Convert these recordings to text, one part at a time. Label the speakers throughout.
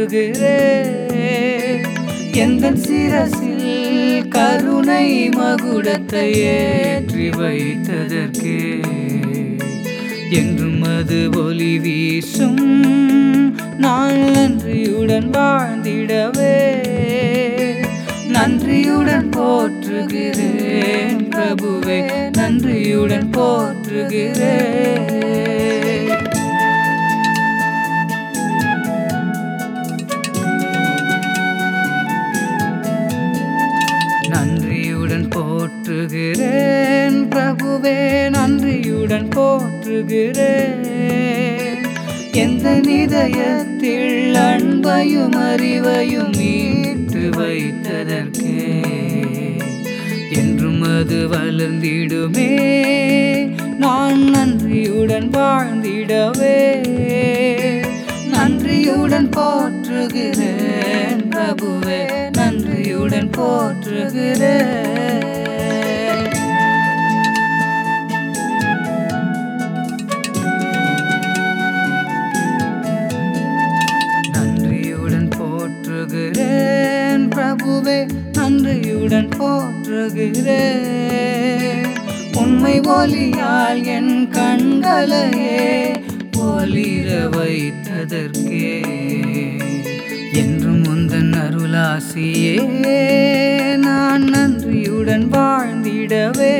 Speaker 1: போற்றுகிறேன் எந்த சிரசில் கருணை மகுடத்தை ஏற்றி வைத்ததற்கே என்றும் அது ஒளி வீசும் நான் நன்றியுடன் வாழ்ந்திடவே நன்றியுடன் போற்றுகிறேன் பிரபுவே நன்றியுடன் போற்றுகிறேன் நன்றியுடன் போற்றுகிறேன் பிரபுவே நன்றியுடன் போற்றுகிறேன் எந்த நிதயத்தில் அன்பையும் அறிவையும் மீட்டு வைத்ததற்கே என்றும் அது வளர்ந்திடுமே நான் நன்றியுடன் வாழ்ந்திடவே நன்றியுடன் போற்றுகிறேன் பிரபுவே நன்றியுடன் போற்றுகிறேன் நன்றியுடன் போற்றுகிறேன் பிரபுவே நன்றியுடன் போற்றுகிறேன் உண்மை ஒளியால் என் கண்களையே ஒளிர வைத்ததற்கே என்றும் உந்தன் அருளாசியே நான் நன்றியுடன் வாழ்ந்திடவே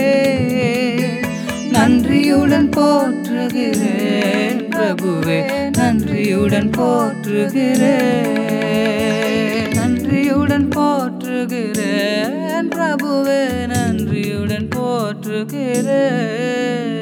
Speaker 1: நன்றியுடன் போற்றுகிறேன் பிரபுவே நன்றியுடன் போற்றுகிறேன் நன்றியுடன் போற்றுகிறேன் பிரபுவே நன்றியுடன் போற்றுகிறேன்